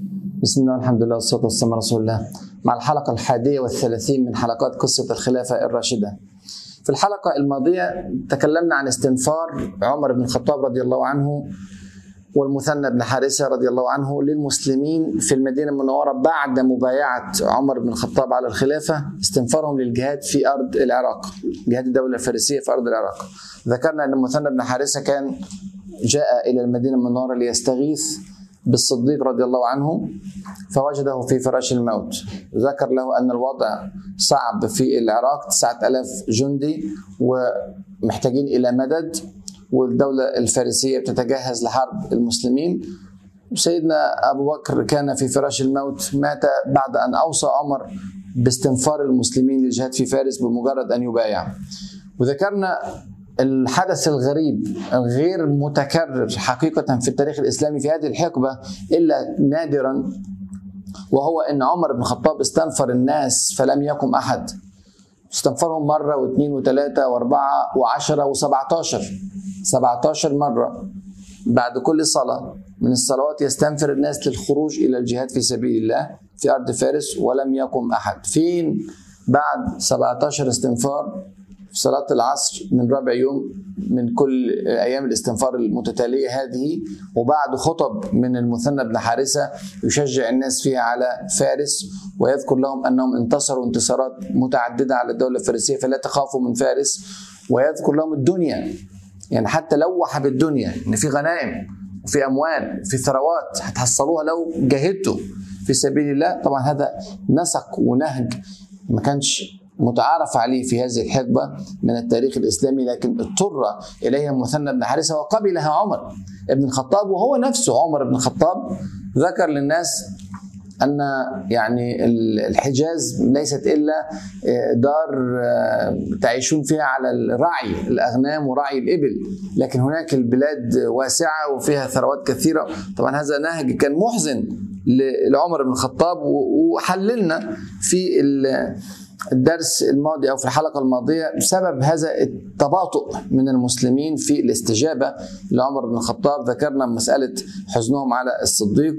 بسم الله والحمد لله والصلاة والسلام على رسول الله مع الحلقة الحادية والثلاثين من حلقات قصة الخلافة الراشدة في الحلقة الماضية تكلمنا عن استنفار عمر بن الخطاب رضي الله عنه والمثنى بن حارثة رضي الله عنه للمسلمين في المدينة المنورة بعد مبايعة عمر بن الخطاب على الخلافة استنفارهم للجهاد في أرض العراق جهاد الدولة الفارسية في أرض العراق ذكرنا أن المثنى بن حارثة كان جاء إلى المدينة المنورة ليستغيث بالصديق رضي الله عنه فوجده في فراش الموت ذكر له أن الوضع صعب في العراق 9000 جندي ومحتاجين إلى مدد والدولة الفارسية بتتجهز لحرب المسلمين سيدنا أبو بكر كان في فراش الموت مات بعد أن أوصى عمر باستنفار المسلمين للجهاد في فارس بمجرد أن يبايع وذكرنا الحدث الغريب الغير متكرر حقيقة في التاريخ الإسلامي في هذه الحقبة إلا نادرا وهو أن عمر بن الخطاب استنفر الناس فلم يقم أحد استنفرهم مرة واثنين وثلاثة وأربعة وعشرة وسبعتاشر سبعتاشر مرة بعد كل صلاة من الصلوات يستنفر الناس للخروج إلى الجهاد في سبيل الله في أرض فارس ولم يقم أحد فين بعد 17 استنفار في صلاة العصر من رابع يوم من كل أيام الاستنفار المتتالية هذه وبعد خطب من المثنى بن حارثة يشجع الناس فيها على فارس ويذكر لهم أنهم انتصروا انتصارات متعددة على الدولة الفارسية فلا تخافوا من فارس ويذكر لهم الدنيا يعني حتى لوح بالدنيا ان في غنائم وفي اموال وفي ثروات هتحصلوها لو جاهدتوا في سبيل الله طبعا هذا نسق ونهج ما كانش متعارف عليه في هذه الحقبه من التاريخ الاسلامي لكن اضطر اليها المثنى بن حارثه وقبلها عمر بن الخطاب وهو نفسه عمر بن الخطاب ذكر للناس ان يعني الحجاز ليست الا دار تعيشون فيها على الرعي الاغنام ورعي الابل لكن هناك البلاد واسعه وفيها ثروات كثيره طبعا هذا نهج كان محزن لعمر بن الخطاب وحللنا في الدرس الماضي او في الحلقه الماضيه بسبب هذا التباطؤ من المسلمين في الاستجابه لعمر بن الخطاب ذكرنا مساله حزنهم على الصديق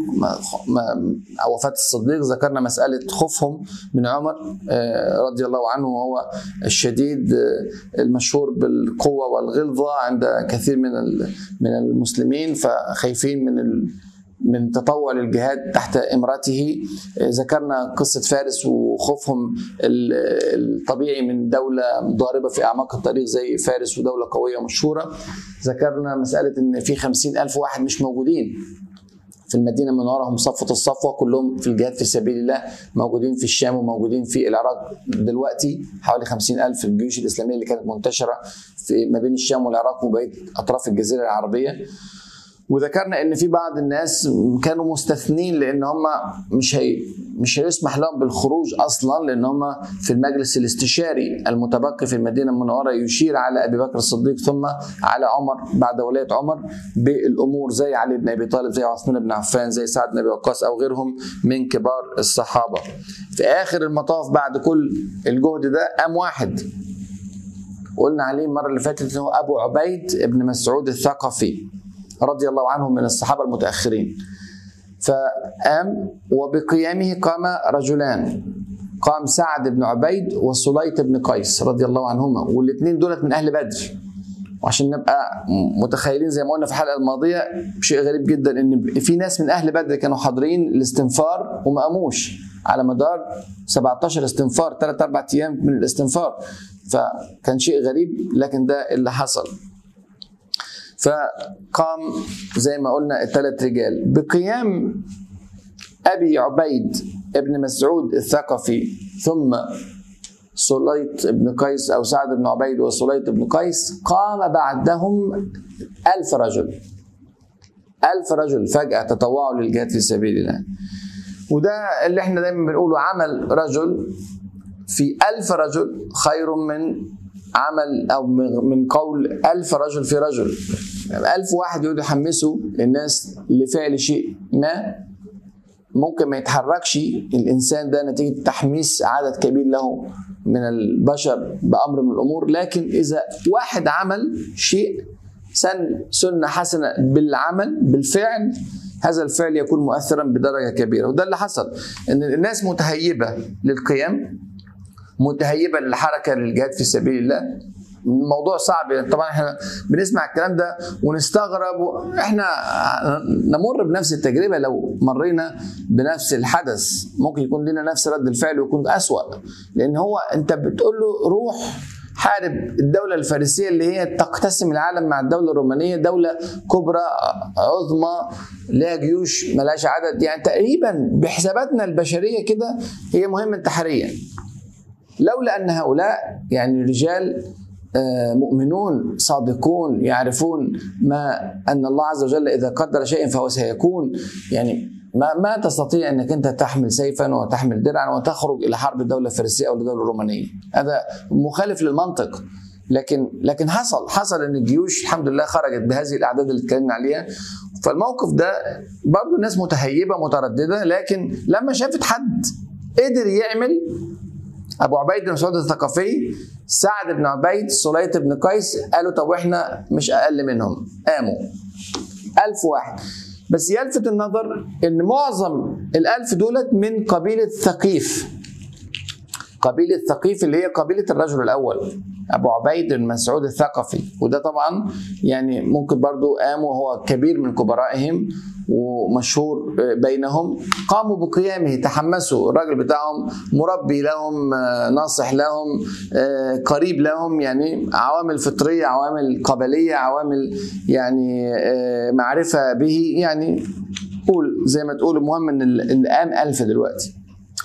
او وفاه الصديق ذكرنا مساله خوفهم من عمر رضي الله عنه وهو الشديد المشهور بالقوه والغلظه عند كثير من من المسلمين فخايفين من من تطوع للجهاد تحت امرته ذكرنا قصه فارس وخوفهم الطبيعي من دوله ضاربه في اعماق الطريق زي فارس ودوله قويه مشهوره ذكرنا مساله ان في خمسين الف واحد مش موجودين في المدينه المنوره هم صفوه الصفوه كلهم في الجهاد في سبيل الله موجودين في الشام وموجودين في العراق دلوقتي حوالي خمسين ألف الجيوش الإسلامية اللي كانت منتشرة في ما بين الشام والعراق وبقية أطراف الجزيرة العربية وذكرنا ان في بعض الناس كانوا مستثنين لان هم مش هي مش هيسمح لهم بالخروج اصلا لان هم في المجلس الاستشاري المتبقي في المدينه المنوره يشير على ابي بكر الصديق ثم على عمر بعد ولايه عمر بالامور زي علي بن ابي طالب زي عثمان بن عفان زي سعد بن ابي وقاص او غيرهم من كبار الصحابه. في اخر المطاف بعد كل الجهد ده قام واحد قلنا عليه المره اللي فاتت انه ابو عبيد ابن مسعود الثقفي رضي الله عنه من الصحابة المتأخرين فقام وبقيامه قام رجلان قام سعد بن عبيد وسليط بن قيس رضي الله عنهما والاثنين دولت من أهل بدر وعشان نبقى متخيلين زي ما قلنا في الحلقه الماضيه شيء غريب جدا ان في ناس من اهل بدر كانوا حاضرين الاستنفار وما قاموش على مدار 17 استنفار ثلاث اربع ايام من الاستنفار فكان شيء غريب لكن ده اللي حصل فقام زي ما قلنا الثلاث رجال بقيام ابي عبيد ابن مسعود الثقفي ثم سليط بن قيس او سعد بن عبيد وسليط بن قيس قام بعدهم ألف رجل ألف رجل فجأة تطوعوا للجهاد في سبيل الله وده اللي احنا دايما بنقوله عمل رجل في ألف رجل خير من عمل أو من قول ألف رجل في رجل ألف واحد يقعدوا يحمسوا الناس لفعل شيء ما ممكن ما يتحركش الإنسان ده نتيجة تحميس عدد كبير له من البشر بأمر من الأمور لكن إذا واحد عمل شيء سن سنة حسنة بالعمل بالفعل هذا الفعل يكون مؤثرا بدرجه كبيره وده اللي حصل ان الناس متهيبه للقيام متهيبه للحركه للجهاد في سبيل الله الموضوع صعب يعني طبعا احنا بنسمع الكلام ده ونستغرب احنا نمر بنفس التجربه لو مرينا بنفس الحدث ممكن يكون لنا نفس رد الفعل ويكون اسوا لان هو انت بتقول له روح حارب الدولة الفارسية اللي هي تقتسم العالم مع الدولة الرومانية دولة كبرى عظمى لها جيوش ملاش عدد يعني تقريبا بحساباتنا البشرية كده هي مهمة انتحارية لولا أن هؤلاء يعني رجال مؤمنون صادقون يعرفون ما ان الله عز وجل اذا قدر شيئا فهو سيكون يعني ما ما تستطيع انك انت تحمل سيفا وتحمل درعا وتخرج الى حرب الدوله الفارسيه او الدوله الرومانيه هذا مخالف للمنطق لكن لكن حصل حصل ان الجيوش الحمد لله خرجت بهذه الاعداد اللي اتكلمنا عليها فالموقف ده برضه الناس متهيبه متردده لكن لما شافت حد قدر يعمل ابو عبيد بن مسعود الثقفي سعد بن عبيد سليط بن قيس قالوا طب واحنا مش اقل منهم قاموا ألف واحد بس يلفت النظر ان معظم الألف دولت من قبيلة ثقيف قبيلة ثقيف اللي هي قبيلة الرجل الأول أبو عبيد بن مسعود الثقفي وده طبعا يعني ممكن برضو قاموا هو كبير من كبرائهم ومشهور بينهم قاموا بقيامه تحمسوا الراجل بتاعهم مربي لهم ناصح لهم قريب لهم يعني عوامل فطرية عوامل قبلية عوامل يعني معرفة به يعني قول زي ما تقول المهم ان الآن ألف دلوقتي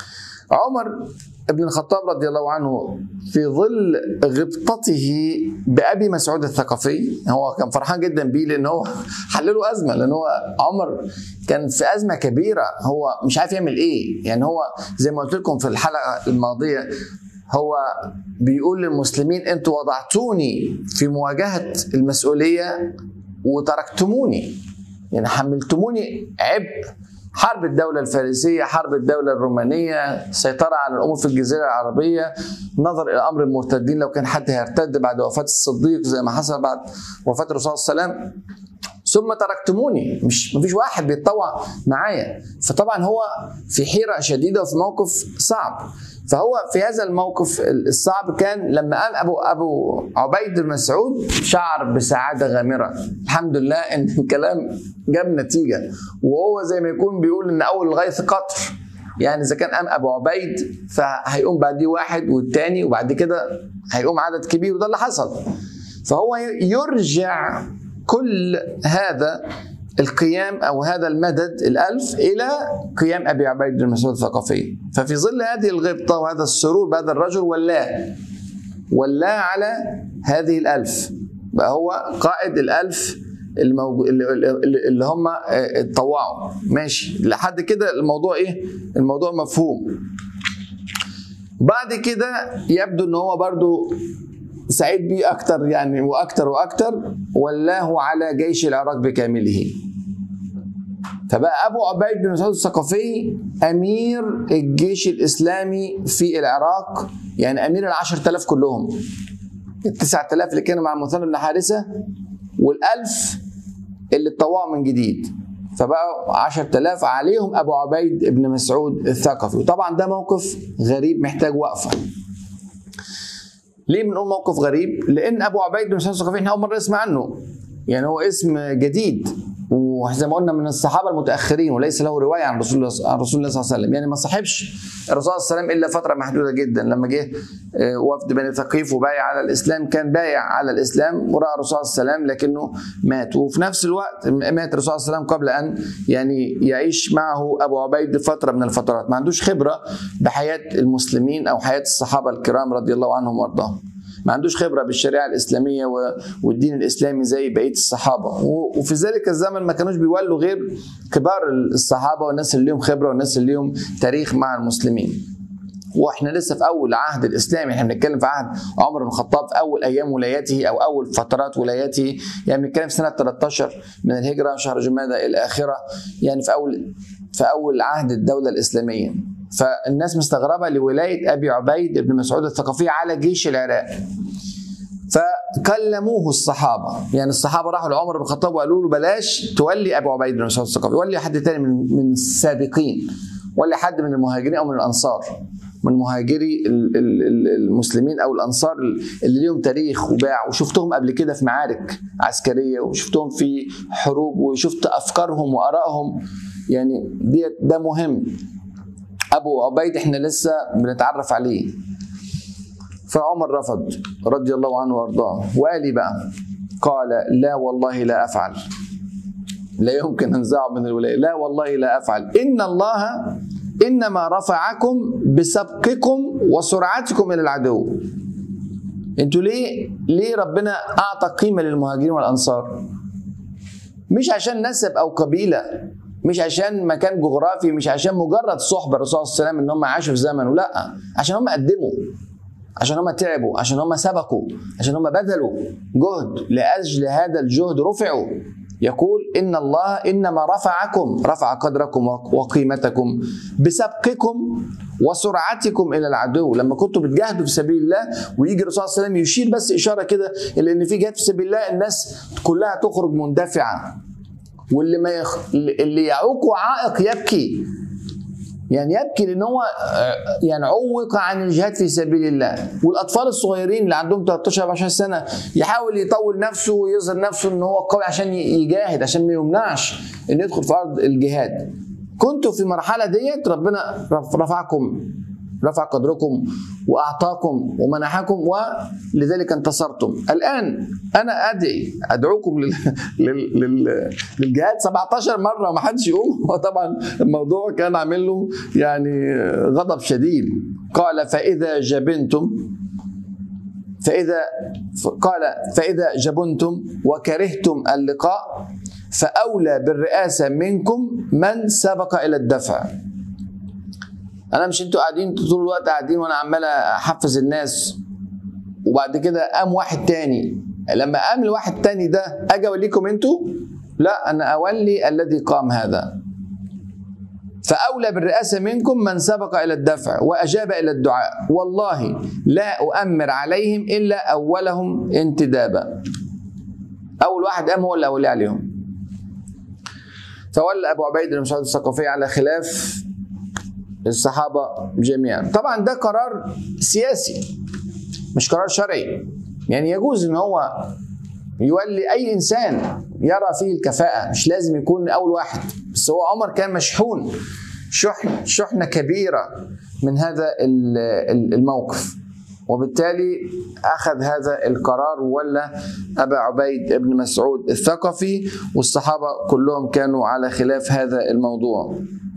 عمر ابن الخطاب رضي الله عنه في ظل غبطته بأبي مسعود الثقفي هو كان فرحان جدا بيه لأن هو حل له أزمة لأن هو عمر كان في أزمة كبيرة هو مش عارف يعمل إيه يعني هو زي ما قلت لكم في الحلقة الماضية هو بيقول للمسلمين انتوا وضعتوني في مواجهة المسؤولية وتركتموني يعني حملتموني عبء حرب الدولة الفارسية حرب الدولة الرومانية سيطرة على الأمور في الجزيرة العربية نظر إلى أمر المرتدين لو كان حد هيرتد بعد وفاة الصديق زي ما حصل بعد وفاة الرسول صلى الله عليه وسلم ثم تركتموني مش مفيش واحد بيتطوع معايا فطبعا هو في حيرة شديدة وفي موقف صعب فهو في هذا الموقف الصعب كان لما قام ابو ابو عبيد بن مسعود شعر بسعاده غامره الحمد لله ان الكلام جاب نتيجه وهو زي ما يكون بيقول ان اول الغيث قطر يعني اذا كان قام ابو عبيد فهيقوم بعديه واحد والتاني وبعد كده هيقوم عدد كبير وده اللي حصل فهو يرجع كل هذا القيام او هذا المدد الالف الى قيام ابي عبيد بن مسعود الثقفي ففي ظل هذه الغبطه وهذا السرور بهذا الرجل ولاه ولاه على هذه الالف بقى هو قائد الالف الموجو... اللي هم اتطوعوا ماشي لحد كده الموضوع ايه الموضوع مفهوم بعد كده يبدو ان هو برضو سعيد بيه اكتر يعني واكتر واكتر ولاه على جيش العراق بكامله فبقى ابو عبيد بن مسعود الثقفي امير الجيش الاسلامي في العراق يعني امير ال 10000 كلهم ال 9000 اللي كانوا مع مثنى بن حارثه والألف اللي اتطوعوا من جديد فبقوا 10000 عليهم ابو عبيد بن مسعود الثقفي وطبعا ده موقف غريب محتاج وقفه ليه بنقول موقف غريب؟ لان ابو عبيد بن مسعود الثقفي احنا اول مره نسمع عنه يعني هو اسم جديد وزي ما قلنا من الصحابه المتاخرين وليس له روايه عن رسول الله عن رسول الله صلى الله عليه وسلم يعني ما صاحبش الرسول صلى الله عليه وسلم الا فتره محدوده جدا لما جه وفد بني ثقيف وبايع على الاسلام كان بايع على الاسلام وراى الرسول صلى الله عليه وسلم لكنه مات وفي نفس الوقت مات الرسول صلى الله عليه وسلم قبل ان يعني يعيش معه ابو عبيد فتره من الفترات ما عندوش خبره بحياه المسلمين او حياه الصحابه الكرام رضي الله عنهم وارضاهم ما عندوش خبره بالشريعه الاسلاميه والدين الاسلامي زي بقيه الصحابه وفي ذلك الزمن ما كانوش بيولوا غير كبار الصحابه والناس اللي ليهم خبره والناس اللي ليهم تاريخ مع المسلمين واحنا لسه في اول عهد الاسلامي احنا بنتكلم في عهد عمر بن الخطاب في اول ايام ولايته او اول فترات ولايته يعني بنتكلم في سنه 13 من الهجره شهر جمادى الاخره يعني في اول في اول عهد الدوله الاسلاميه فالناس مستغربه لولايه ابي عبيد بن مسعود الثقفي على جيش العراق فكلموه الصحابه يعني الصحابه راحوا لعمر بن الخطاب وقالوا له بلاش تولي ابو عبيد بن مسعود الثقفي ولي حد تاني من من السابقين ولي حد من المهاجرين او من الانصار من مهاجري ال- ال- ال- المسلمين او الانصار اللي ليهم تاريخ وباع وشفتهم قبل كده في معارك عسكريه وشفتهم في حروب وشفت افكارهم وارائهم يعني ديت ده مهم ابو عبيد احنا لسه بنتعرف عليه فعمر رفض رضي الله عنه وارضاه وقال لي بقى قال لا والله لا افعل لا يمكن انزعه من الولايه لا والله لا افعل ان الله انما رفعكم بسبقكم وسرعتكم الى العدو انتوا ليه ليه ربنا اعطى قيمه للمهاجرين والانصار مش عشان نسب او قبيله مش عشان مكان جغرافي مش عشان مجرد صحبه الرسول صلى الله عليه وسلم ان هم عاشوا في زمنه لا عشان هم قدموا عشان هم تعبوا عشان هم سبقوا عشان هم بذلوا جهد لاجل هذا الجهد رفعوا يقول ان الله انما رفعكم رفع قدركم وقيمتكم بسبقكم وسرعتكم الى العدو لما كنتوا بتجاهدوا في سبيل الله ويجي الرسول صلى الله عليه وسلم يشير بس اشاره كده الى ان في جهاد في سبيل الله الناس كلها تخرج مندفعه واللي ما يخ... اللي يعوقه عائق يبكي يعني يبكي لان هو يعني عوق عن الجهاد في سبيل الله والاطفال الصغيرين اللي عندهم 13 14 سنه يحاول يطول نفسه ويظهر نفسه ان هو قوي عشان يجاهد عشان ما يمنعش ان يدخل في ارض الجهاد كنتوا في المرحله ديت ربنا رفعكم رفع قدركم واعطاكم ومنحكم ولذلك انتصرتم الان انا ادعي ادعوكم لل... لل... لل... للجهاد 17 مره وما حدش يقوم وطبعا الموضوع كان عامل له يعني غضب شديد قال فاذا جبنتم فاذا قال فاذا جبنتم وكرهتم اللقاء فاولى بالرئاسه منكم من سبق الى الدفع انا مش انتوا قاعدين طول الوقت قاعدين وانا عمال احفز الناس وبعد كده قام واحد تاني لما قام الواحد تاني ده اجي اوليكم انتوا لا انا اولي الذي قام هذا فاولى بالرئاسه منكم من سبق الى الدفع واجاب الى الدعاء والله لا اؤمر عليهم الا اولهم انتدابا اول واحد قام هو اللي اولي عليهم فولى ابو عبيد بن مسعود الثقفي على خلاف الصحابة جميعا طبعا ده قرار سياسي مش قرار شرعي يعني يجوز ان هو يولي اي انسان يرى فيه الكفاءة مش لازم يكون اول واحد بس هو عمر كان مشحون شحن شحنة كبيرة من هذا الموقف وبالتالي اخذ هذا القرار وولى ابا عبيد بن مسعود الثقفي والصحابه كلهم كانوا على خلاف هذا الموضوع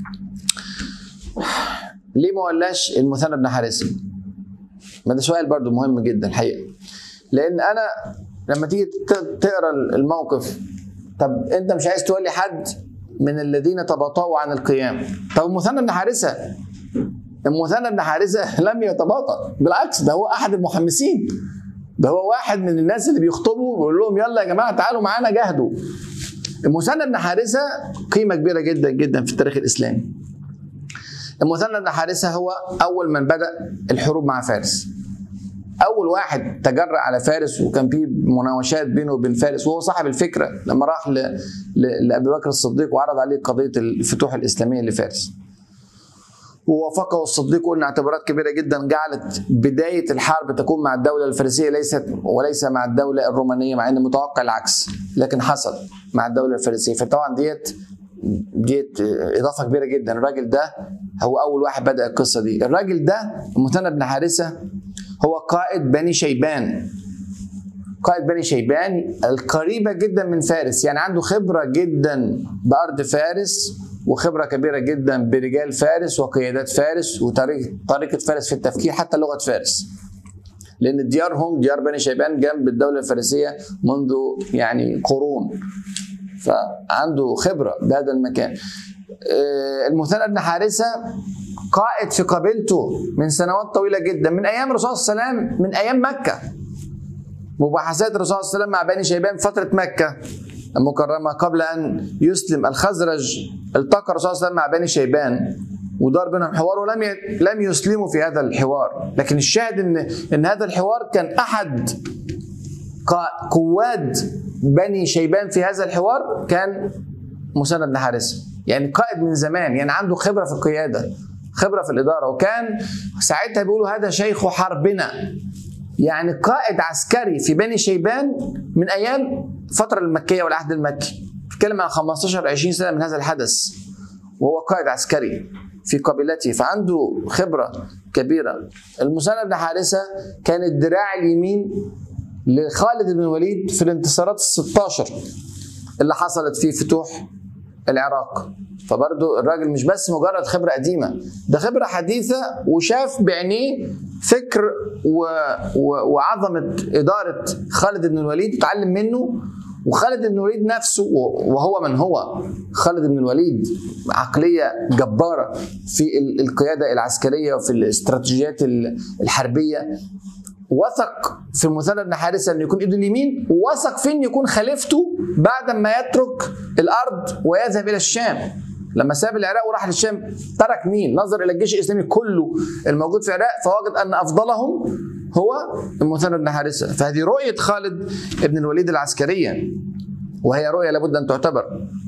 ليه ما ولاش المثنى بن حارثه؟ ما ده سؤال برضو مهم جدا الحقيقه لان انا لما تيجي تقرا الموقف طب انت مش عايز تولي حد من الذين تباطؤوا عن القيام طب المثنى بن حارثه المثنى بن حارثه لم يتباطأ بالعكس ده هو احد المحمسين ده هو واحد من الناس اللي بيخطبوا ويقول لهم يلا يا جماعه تعالوا معانا جاهدوا المثنى بن حارثه قيمه كبيره جدا جدا في التاريخ الاسلامي المثنى بن حارثه هو اول من بدا الحروب مع فارس اول واحد تجرأ على فارس وكان في مناوشات بينه وبين فارس وهو صاحب الفكره لما راح ل... ل... لابي بكر الصديق وعرض عليه قضيه الفتوح الاسلاميه لفارس ووافقه الصديق قلنا اعتبارات كبيره جدا جعلت بدايه الحرب تكون مع الدوله الفارسيه ليست وليس مع الدوله الرومانيه مع ان متوقع العكس لكن حصل مع الدوله الفارسيه فطبعا ديت ديت اضافه كبيره جدا الراجل ده هو اول واحد بدا القصه دي الراجل ده المثنى بن حارثه هو قائد بني شيبان قائد بني شيبان القريبه جدا من فارس يعني عنده خبره جدا بارض فارس وخبره كبيره جدا برجال فارس وقيادات فارس وطريقه طريقه فارس في التفكير حتى لغه فارس لان ديارهم ديار بني شيبان جنب الدوله الفارسيه منذ يعني قرون فعنده خبره بهذا المكان المثنى بن حارثه قائد في قبيلته من سنوات طويله جدا من ايام الرسول صلى الله عليه وسلم من ايام مكه مباحثات الرسول صلى الله عليه وسلم مع بني شيبان فتره مكه المكرمه قبل ان يسلم الخزرج التقى الرسول صلى الله عليه وسلم مع بني شيبان ودار بينهم حوار ولم ي... لم يسلموا في هذا الحوار لكن الشاهد ان ان هذا الحوار كان احد قواد بني شيبان في هذا الحوار كان مسند بن حارثه يعني قائد من زمان يعني عنده خبره في القياده خبره في الاداره وكان ساعتها بيقولوا هذا شيخ حربنا يعني قائد عسكري في بني شيبان من ايام الفتره المكيه والعهد المكي بتتكلم عن 15 20 سنه من هذا الحدث وهو قائد عسكري في قبيلته فعنده خبره كبيره المثنى بن حارثه كان الدراع اليمين لخالد بن الوليد في الانتصارات ال 16 اللي حصلت في فتوح العراق فبرضه الراجل مش بس مجرد خبرة قديمة ده خبرة حديثة وشاف بعينيه فكر و... و... وعظمة إدارة خالد بن الوليد اتعلم منه وخالد بن الوليد نفسه وهو من هو خالد بن الوليد عقلية جبارة في القيادة العسكرية وفي الاستراتيجيات الحربية وثق في مثنى بن حارثه انه يكون ايده اليمين ووثق في انه يكون خليفته بعد ما يترك الارض ويذهب الى الشام لما ساب العراق وراح للشام ترك مين؟ نظر الى الجيش الاسلامي كله الموجود في العراق فوجد ان افضلهم هو المثنى بن حارثه فهذه رؤيه خالد بن الوليد العسكريه وهي رؤيه لابد ان تعتبر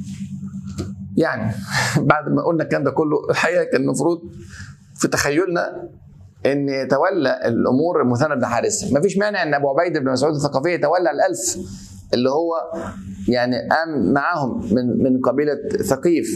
يعني بعد ما قلنا الكلام ده كله الحقيقه كان المفروض في تخيلنا ان يتولى الامور المثنى بن حارثه ما فيش مانع ان ابو عبيده بن مسعود الثقفي يتولى الالف اللي هو يعني قام معاهم من من قبيله ثقيف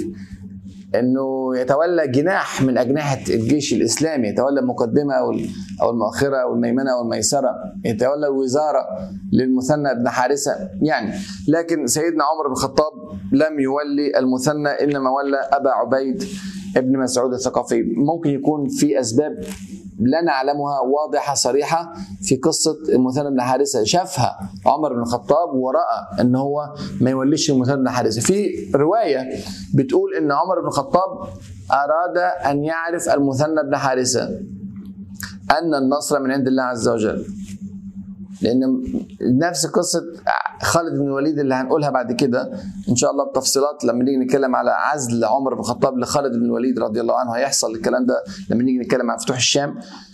انه يتولى جناح من اجنحه الجيش الاسلامي يتولى المقدمه او او المؤخره او الميمنه او الميسره يتولى الوزاره للمثنى بن حارثه يعني لكن سيدنا عمر بن الخطاب لم يولي المثنى انما ولى ابا عبيد ابن مسعود الثقفي ممكن يكون في اسباب لا نعلمها واضحة صريحة في قصة المثنى بن حارثة شافها عمر بن الخطاب ورأى ان هو ما يوليش المثنى بن حارثة في رواية بتقول ان عمر بن الخطاب أراد أن يعرف المثنى بن حارثة أن النصر من عند الله عز وجل لان نفس قصه خالد بن الوليد اللي هنقولها بعد كده ان شاء الله بتفصيلات لما نيجي نتكلم على عزل عمر بن الخطاب لخالد بن الوليد رضي الله عنه هيحصل الكلام ده لما نيجي نتكلم عن فتوح الشام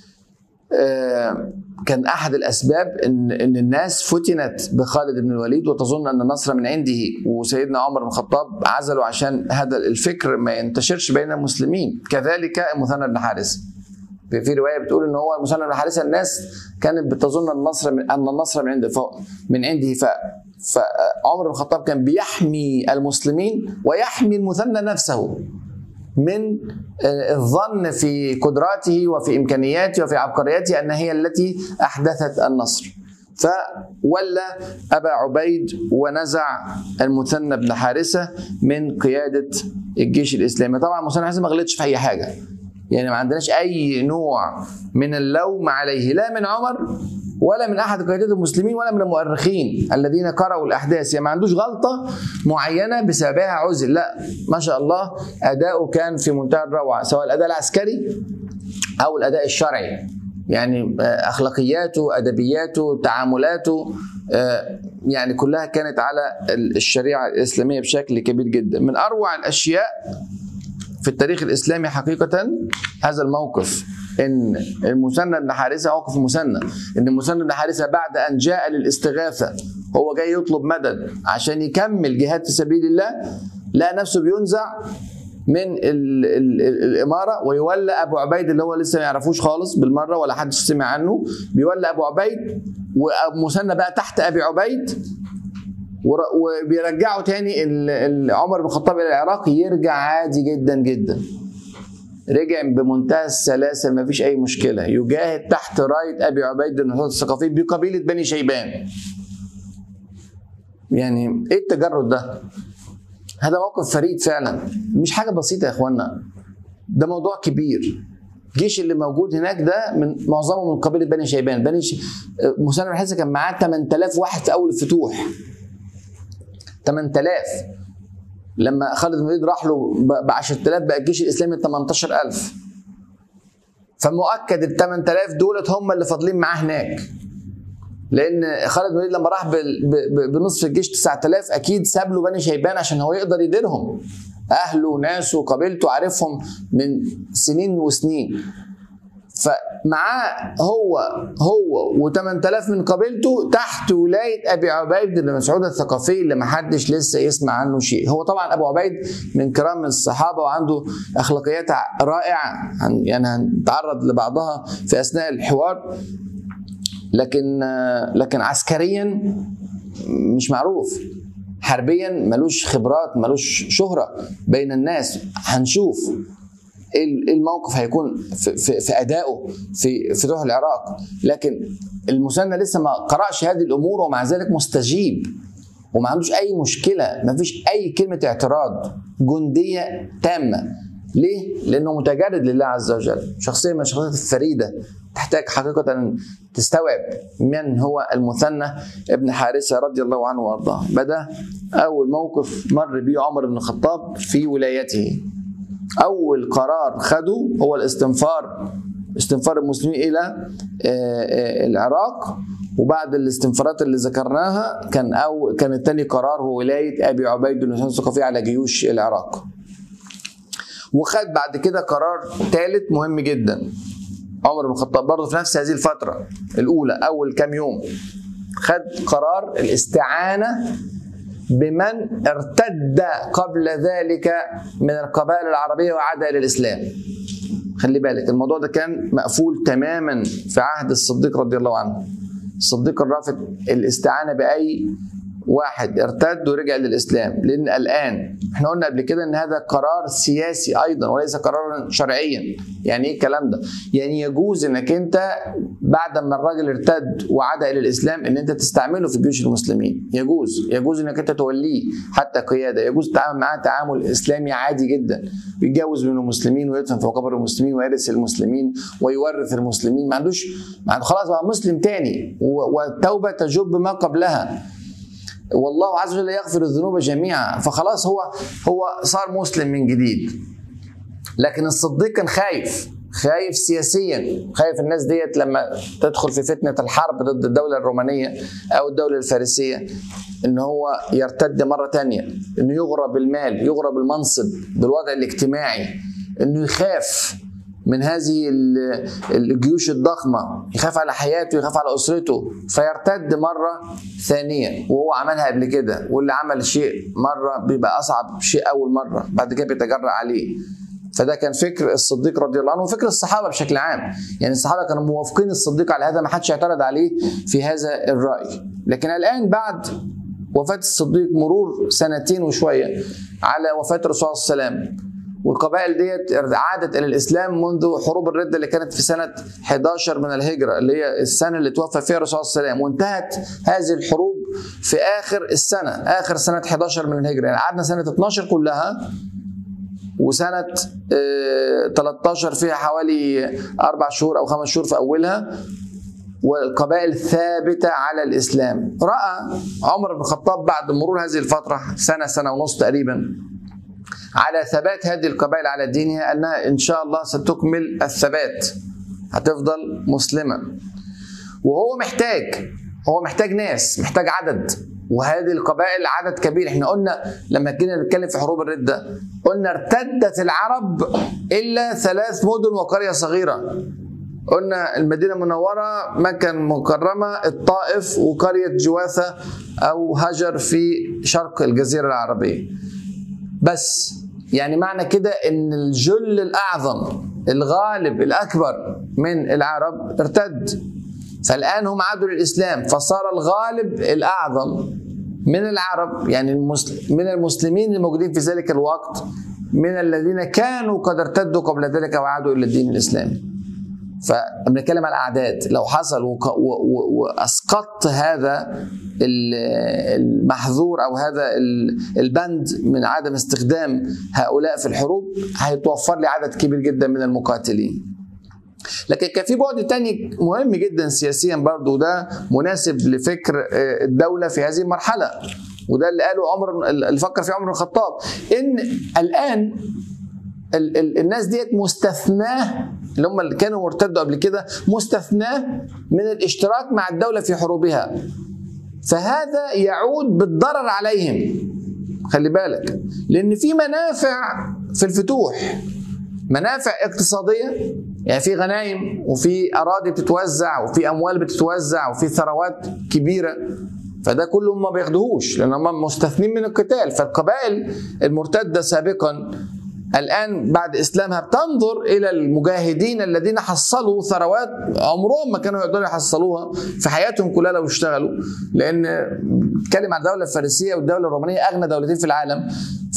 كان احد الاسباب ان ان الناس فتنت بخالد بن الوليد وتظن ان النصر من عنده وسيدنا عمر بن الخطاب عزله عشان هذا الفكر ما ينتشرش بين المسلمين كذلك المثنى بن حارث في روايه بتقول ان هو المثنى بن حارثه الناس كانت بتظن النصر من ان النصر من عنده من عنده ف فعمر بن الخطاب كان بيحمي المسلمين ويحمي المثنى نفسه من الظن في قدراته وفي امكانياته وفي عبقريته ان هي التي احدثت النصر فولى ابا عبيد ونزع المثنى بن حارثه من قياده الجيش الاسلامي طبعا المثنى بن حارثه ما غلطش في اي حاجه يعني ما عندناش اي نوع من اللوم عليه لا من عمر ولا من احد قيادات المسلمين ولا من المؤرخين الذين قرأوا الاحداث يعني ما عندوش غلطه معينه بسببها عزل لا ما شاء الله اداؤه كان في منتهى الروعه سواء الاداء العسكري او الاداء الشرعي يعني اخلاقياته ادبياته تعاملاته يعني كلها كانت على الشريعه الاسلاميه بشكل كبير جدا من اروع الاشياء في التاريخ الاسلامي حقيقه هذا الموقف ان المثنى بن حارثه موقف المثنى ان المثنى بن حارثه بعد ان جاء للاستغاثه هو جاي يطلب مدد عشان يكمل جهاد في سبيل الله لقى نفسه بينزع من ال ال ال الاماره ويولى ابو عبيد اللي هو لسه ما يعرفوش خالص بالمره ولا حد سمع عنه بيولى ابو عبيد ومثنى بقى تحت ابي عبيد وبيرجعوا تاني عمر بن الخطاب الى العراق يرجع عادي جدا جدا رجع بمنتهى السلاسه ما فيش اي مشكله يجاهد تحت رايه ابي عبيد بن حسين الثقفي بقبيله بني شيبان يعني ايه التجرد ده هذا موقف فريد فعلا مش حاجه بسيطه يا اخوانا ده موضوع كبير الجيش اللي موجود هناك ده من معظمه من قبيله بني شيبان بني ش... مسلم بن كان معاه 8000 واحد في اول الفتوح 8000 لما خالد بن الوليد راح له ب 10000 بقى الجيش الاسلامي 18000 فمؤكد ال 8000 دولت هم اللي فاضلين معاه هناك لان خالد بن الوليد لما راح بنصف الجيش 9000 اكيد ساب له بني شيبان عشان هو يقدر يديرهم اهله وناسه وقبيلته عارفهم من سنين وسنين فمعاه هو هو و8000 من قبيلته تحت ولايه ابي عبيد بن مسعود الثقفي اللي ما حدش لسه يسمع عنه شيء هو طبعا ابو عبيد من كرام الصحابه وعنده اخلاقيات رائعه يعني هنتعرض لبعضها في اثناء الحوار لكن لكن عسكريا مش معروف حربيا ملوش خبرات ملوش شهره بين الناس هنشوف ايه الموقف هيكون في, في, في ادائه في فتوح العراق لكن المثنى لسه ما قراش هذه الامور ومع ذلك مستجيب وما عندوش اي مشكله ما فيش اي كلمه اعتراض جنديه تامه ليه؟ لانه متجرد لله عز وجل شخصيه من الشخصيات الفريده تحتاج حقيقه ان تستوعب من هو المثنى ابن حارثه رضي الله عنه وارضاه بدا اول موقف مر به عمر بن الخطاب في ولايته اول قرار خده هو الاستنفار استنفار المسلمين الى العراق وبعد الاستنفارات اللي ذكرناها كان او كان الثاني قرار هو ولايه ابي عبيد بن حسين الثقفي على جيوش العراق. وخد بعد كده قرار ثالث مهم جدا عمر بن الخطاب برضه في نفس هذه الفتره الاولى اول كام يوم خد قرار الاستعانه بمن ارتد قبل ذلك من القبائل العربيه وعاد الى الاسلام. خلي بالك الموضوع ده كان مقفول تماما في عهد الصديق رضي الله عنه. الصديق الرافض الاستعانه باي واحد ارتد ورجع للاسلام لان الان احنا قلنا قبل كده ان هذا قرار سياسي ايضا وليس قرارا شرعيا يعني ايه الكلام ده يعني يجوز انك انت بعد ما الراجل ارتد وعاد الى الاسلام ان انت تستعمله في جيوش المسلمين يجوز يجوز انك انت توليه حتى قياده يجوز تتعامل معاه تعامل اسلامي عادي جدا يتجوز من المسلمين ويدفن في مقابر المسلمين ويرث المسلمين ويورث المسلمين ما عندوش ما عنده خلاص بقى مسلم تاني والتوبه تجب ما قبلها والله عز وجل يغفر الذنوب جميعا فخلاص هو هو صار مسلم من جديد لكن الصديق كان خايف خايف سياسيا خايف الناس ديت لما تدخل في فتنة الحرب ضد الدولة الرومانية أو الدولة الفارسية إن هو يرتد مرة تانية إنه يغرى بالمال يغرى بالمنصب بالوضع الاجتماعي إنه يخاف من هذه الجيوش الضخمة يخاف على حياته يخاف على أسرته فيرتد مرة ثانية وهو عملها قبل كده واللي عمل شيء مرة بيبقى أصعب شيء أول مرة بعد كده بيتجرأ عليه فده كان فكر الصديق رضي الله عنه وفكر الصحابه بشكل عام يعني الصحابه كانوا موافقين الصديق على هذا ما حدش اعترض عليه في هذا الراي لكن الان بعد وفاه الصديق مرور سنتين وشويه على وفاه الرسول صلى الله عليه وسلم والقبائل ديت عادت الى الاسلام منذ حروب الرده اللي كانت في سنه 11 من الهجره اللي هي السنه اللي توفى فيها الرسول صلى الله عليه وسلم وانتهت هذه الحروب في اخر السنه اخر سنه 11 من الهجره يعني قعدنا سنه 12 كلها وسنة 13 فيها حوالي أربع شهور أو خمس شهور في أولها والقبائل ثابتة على الإسلام رأى عمر بن الخطاب بعد مرور هذه الفترة سنة سنة ونص تقريبا على ثبات هذه القبائل على دينها أنها إن شاء الله ستكمل الثبات هتفضل مسلمة وهو محتاج هو محتاج ناس محتاج عدد وهذه القبائل عدد كبير احنا قلنا لما جينا نتكلم في حروب الردة قلنا ارتدت العرب إلا ثلاث مدن وقرية صغيرة قلنا المدينة المنورة مكة المكرمة الطائف وقرية جواثة أو هجر في شرق الجزيرة العربية بس يعني معنى كده ان الجل الأعظم الغالب الأكبر من العرب ارتد فالآن هم عادوا للإسلام فصار الغالب الأعظم من العرب يعني المسلم من المسلمين الموجودين في ذلك الوقت من الذين كانوا قد ارتدوا قبل ذلك وعادوا إلى الدين الإسلامي فبنتكلم على الاعداد لو حصل واسقطت هذا المحظور او هذا البند من عدم استخدام هؤلاء في الحروب هيتوفر لي عدد كبير جدا من المقاتلين لكن كان في بعد تاني مهم جدا سياسيا برضه وده مناسب لفكر الدولة في هذه المرحلة وده اللي قاله عمر اللي فكر فيه عمر بن الخطاب ان الان ال ال الناس ديت مستثناه اللي هم اللي كانوا مرتدوا قبل كده مستثناه من الاشتراك مع الدولة في حروبها فهذا يعود بالضرر عليهم خلي بالك لان في منافع في الفتوح منافع اقتصاديه يعني في غنايم وفي اراضي بتتوزع وفي اموال بتتوزع وفي ثروات كبيره فده كله ما بياخدوهوش لان هم مستثنين من القتال فالقبائل المرتده سابقا الان بعد اسلامها بتنظر الى المجاهدين الذين حصلوا ثروات عمرهم ما كانوا يقدروا يحصلوها في حياتهم كلها لو اشتغلوا لان بتكلم عن الدوله الفارسيه والدوله الرومانيه اغنى دولتين في العالم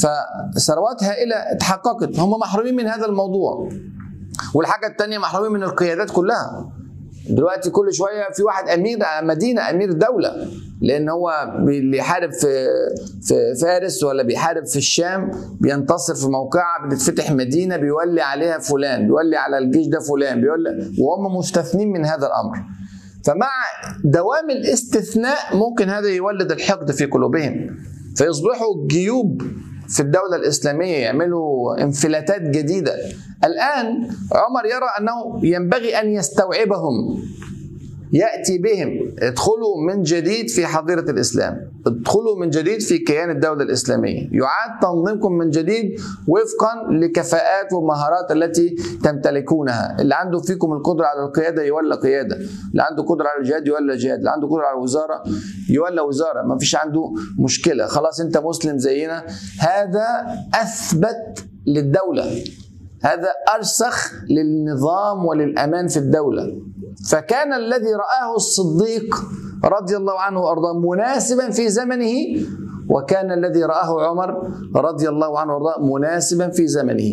فثروات هائله اتحققت هم محرومين من هذا الموضوع والحاجه الثانيه محرومين من القيادات كلها دلوقتي كل شويه في واحد امير مدينه امير دوله لان هو بيحارب في في فارس ولا بيحارب في الشام بينتصر في موقعه بتتفتح مدينه بيولي عليها فلان بيولي على الجيش ده فلان بيولي وهم مستثنين من هذا الامر فمع دوام الاستثناء ممكن هذا يولد الحقد في قلوبهم فيصبحوا جيوب في الدولة الإسلامية يعملوا انفلاتات جديدة الآن عمر يرى أنه ينبغي أن يستوعبهم ياتي بهم ادخلوا من جديد في حظيره الاسلام ادخلوا من جديد في كيان الدوله الاسلاميه يعاد تنظيمكم من جديد وفقا لكفاءات ومهارات التي تمتلكونها اللي عنده فيكم القدره على القياده يولى قياده اللي عنده قدره على الجهاد يولى جهاد اللي عنده قدره على الوزاره يولى وزاره ما فيش عنده مشكله خلاص انت مسلم زينا هذا اثبت للدوله هذا ارسخ للنظام وللامان في الدوله فكان الذي رآه الصديق رضي الله عنه وارضاه مناسبا في زمنه وكان الذي رآه عمر رضي الله عنه وارضاه مناسبا في زمنه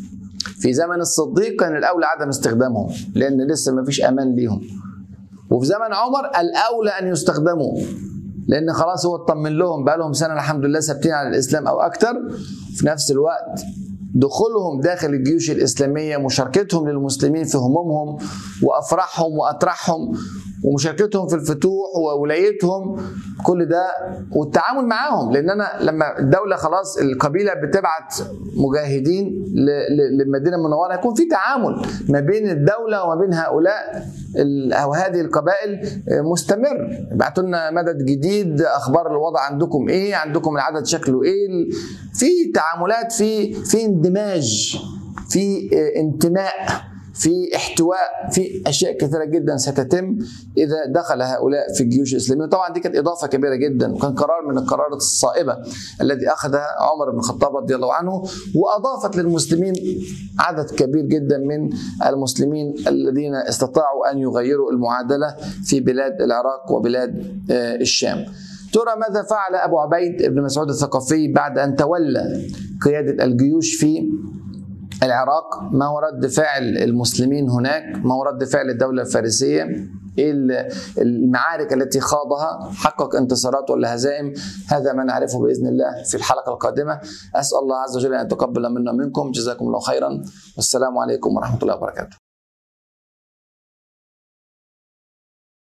في زمن الصديق كان الاولى عدم استخدامهم لان لسه ما فيش امان ليهم وفي زمن عمر الاولى ان يستخدموا لان خلاص هو اطمن لهم بقى لهم سنه الحمد لله ثابتين على الاسلام او اكثر في نفس الوقت دخولهم داخل الجيوش الإسلامية مشاركتهم للمسلمين في همومهم وأفراحهم وأطراحهم ومشاركتهم في الفتوح وولايتهم كل ده والتعامل معاهم لان انا لما الدوله خلاص القبيله بتبعت مجاهدين للمدينه المنوره يكون في تعامل ما بين الدوله وما بين هؤلاء او هذه القبائل مستمر ابعتوا لنا مدد جديد اخبار الوضع عندكم ايه عندكم العدد شكله ايه في تعاملات في في اندماج في انتماء في احتواء في اشياء كثيره جدا ستتم اذا دخل هؤلاء في الجيوش الاسلاميه طبعا دي كانت اضافه كبيره جدا وكان قرار من القرارات الصائبه الذي اخذها عمر بن الخطاب رضي الله عنه واضافت للمسلمين عدد كبير جدا من المسلمين الذين استطاعوا ان يغيروا المعادله في بلاد العراق وبلاد الشام ترى ماذا فعل ابو عبيد بن مسعود الثقفي بعد ان تولى قياده الجيوش في العراق ما هو رد فعل المسلمين هناك ما هو رد فعل الدولة الفارسية ايه المعارك التي خاضها حقق انتصارات ولا هزائم هذا ما نعرفه باذن الله في الحلقه القادمه اسال الله عز وجل ان يتقبل منا منكم جزاكم الله خيرا والسلام عليكم ورحمه الله وبركاته